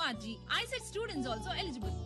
org. I said students also eligible.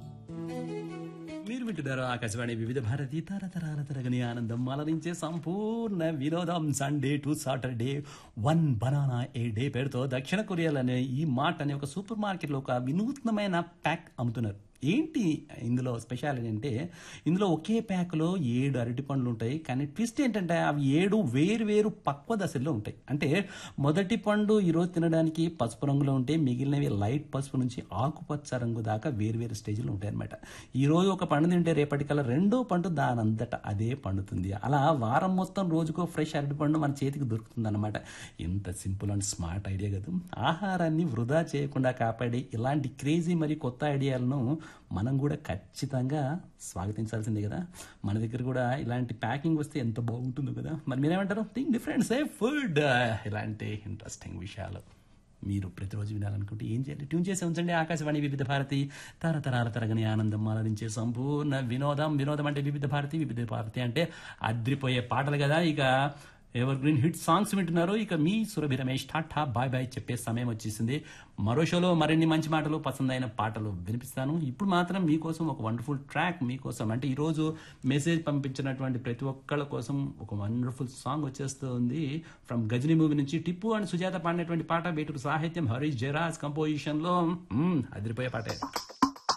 మీరు వింటున్నారు ఆకాశవాణి వివిధ భారతి తరతరాల తరగని ఆనందం అలరించే సంపూర్ణ వినోదం Sunday to Saturday one banana a day పేరుతో దక్షిణ కొరియాలోనే ఈ మార్ట్ అనే ఒక సూపర్ మార్కెట్లో ఒక వినూత్నమైన ప్యాక్ అమ్ముతున్నారు ఏంటి ఇందులో స్పెషాలిటీ అంటే ఇందులో ఒకే ప్యాక్లో ఏడు అరటి పండ్లు ఉంటాయి కానీ ట్విస్ట్ ఏంటంటే అవి ఏడు వేరు వేరు పక్వ దశల్లో ఉంటాయి అంటే మొదటి పండు ఈరోజు తినడానికి పసుపు రంగులో ఉంటే మిగిలినవి లైట్ పసుపు నుంచి ఆకుపచ్చ రంగు దాకా వేరు వేరు స్టేజ్లో ఉంటాయి అనమాట ఈ రోజు ఒక పండు తింటే రేపటికల్లా రెండో పండు దానంతట అదే పండుతుంది అలా వారం మొత్తం రోజుకో ఫ్రెష్ అరటి పండు మన చేతికి దొరుకుతుంది అనమాట ఎంత సింపుల్ అండ్ స్మార్ట్ ఐడియా కదా ఆహారాన్ని వృధా చేయకుండా కాపాడే ఇలాంటి క్రేజీ మరి కొత్త ఐడియాలను మనం కూడా ఖచ్చితంగా స్వాగతించాల్సిందే కదా మన దగ్గర కూడా ఇలాంటి ప్యాకింగ్ వస్తే ఎంత బాగుంటుందో కదా మరి మీరేమంటారు థింక్ డిఫరెంట్ సే ఫుడ్ ఇలాంటి ఇంట్రెస్టింగ్ విషయాలు మీరు ప్రతిరోజు వినాలనుకుంటే ఏం చేయాలి ట్యూన్ చేసి ఉంచండి ఆకాశవాణి వివిధ భారతి తరతరాల తరగని ఆనందం ఆలరించే సంపూర్ణ వినోదం వినోదం అంటే వివిధ భారతి వివిధ భారతి అంటే అద్రిపోయే పాటలు కదా ఇక ఎవర్ గ్రీన్ హిట్ సాంగ్స్ వింటున్నారు ఇక మీ Surabhi Ramesh tata bye bye చెప్పే సమయం వచ్చేసింది మరో షోలో మరిన్ని మంచి మాటలు పసందైన పాటలు వినిపిస్తాను ఇప్పుడు మాత్రం మీకోసం ఒక వండర్ఫుల్ ట్రాక్ మీకోసం అంటే ఈరోజు మెసేజ్ పంపించినటువంటి ప్రతి ఒక్కళ్ళ కోసం ఒక వండర్ఫుల్ సాంగ్ వచ్చేస్తుంది ఫ్రమ్ గజనీ మూవీ నుంచి టిప్పు అండ్ సుజాత పాడినటువంటి పాట బేటూరు సాహిత్యం హరీష్ జయరాజ్ కంపోజిషన్ లో మ్మ్, అదిరిపోయే పాటే